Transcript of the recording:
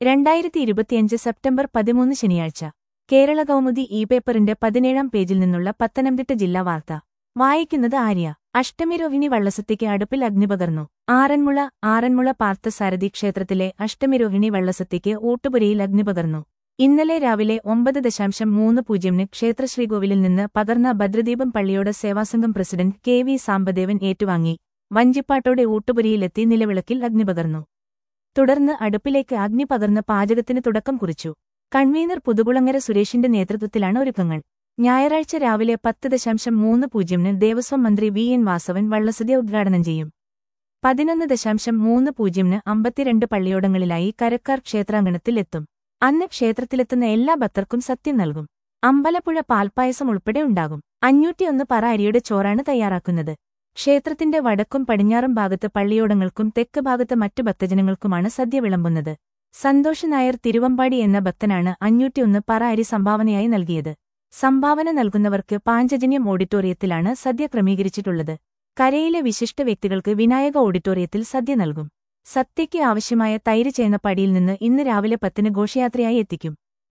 രണ്ടായിരത്തി ഇരുപത്തിയഞ്ച് സെപ്റ്റംബർ പതിമൂന്ന് ശനിയാഴ്ച കേരള കൗമുദി ഇ പേപ്പറിന്റെ പതിനേഴാം പേജിൽ നിന്നുള്ള പത്തനംതിട്ട ജില്ലാ വാർത്ത വായിക്കുന്നത് ആര്യ അഷ്ടമിരോഹിണി വള്ളസത്തിക്ക് അടുപ്പിൽ അഗ്നി പകർന്നു ആറന്മുള ആറന്മുള പാർത്ഥസാരഥി ക്ഷേത്രത്തിലെ അഷ്ടമിരോഹിണി വള്ളസത്തിക്ക് ഊട്ടുപുരയിൽ അഗ്നി പകർന്നു ഇന്നലെ രാവിലെ ഒമ്പത് ദശാംശം മൂന്ന് പൂജ്യമിന് ക്ഷേത്രശ്രീകോവിലിൽ നിന്ന് പകർന്ന ഭദ്രദീപം Palliyodu Sevasangham president K V Sambadevan ഏറ്റുവാങ്ങി വഞ്ചിപ്പാട്ടോടെ ഊട്ടുപുരയിലെത്തി നിലവിളക്കിൽ അഗ്നി പകർന്നു തുടർന്ന് അടുപ്പിലേക്ക് അഗ്നി പകർന്ന് പാചകത്തിന് തുടക്കം കുറിച്ചു കൺവീനർ പുതുകുളങ്ങര സുരേഷിന്റെ നേതൃത്വത്തിലാണ് ഒരുക്കങ്ങൾ ഞായറാഴ്ച രാവിലെ പത്ത് ദശാംശം മൂന്ന് പൂജ്യമിന് ദേവസ്വം മന്ത്രി വി എൻ വാസവൻ വള്ളസദ്യ ഉദ്ഘാടനം ചെയ്യും പതിനൊന്ന് ദശാംശം മൂന്ന് പൂജ്യമിന് അമ്പത്തിരണ്ട് പള്ളിയോടങ്ങളിലായി കരക്കാർ ക്ഷേത്രാങ്കണത്തിൽ എത്തും അന്ന് ക്ഷേത്രത്തിലെത്തുന്ന എല്ലാ ഭക്തർക്കും സത്യം നൽകും അമ്പലപ്പുഴ പാൽപ്പായസം ഉൾപ്പെടെ ഉണ്ടാകും അഞ്ഞൂറ്റിയൊന്ന് പറ അരിയുടെ ചോറാണ് തയ്യാറാക്കുന്നത് ക്ഷേത്രത്തിന്റെ വടക്കും പടിഞ്ഞാറും ഭാഗത്ത് പള്ളിയോടങ്ങൾക്കും തെക്ക് ഭാഗത്ത് മറ്റു ഭക്തജനങ്ങൾക്കുമാണ് സദ്യ വിളമ്പുന്നത് സന്തോഷ് നായർ തിരുവമ്പാടി എന്ന ഭക്തനാണ് അഞ്ഞൂറ്റിയൊന്ന് പറ അരി സംഭാവനയായി നൽകിയത് സംഭാവന നൽകുന്നവർക്ക് പാഞ്ചജന്യം ഓഡിറ്റോറിയത്തിലാണ് സദ്യ ക്രമീകരിച്ചിട്ടുള്ളത് കരയിലെ വിശിഷ്ട വ്യക്തികൾക്ക് വിനായക ഓഡിറ്റോറിയത്തിൽ സദ്യ നൽകും സത്യയ്ക്ക് ആവശ്യമായ തൈര് ചേന്നപ്പടിയിൽ നിന്ന് ഇന്ന് രാവിലെ പത്തിന് ഘോഷയാത്രയായി എത്തിക്കും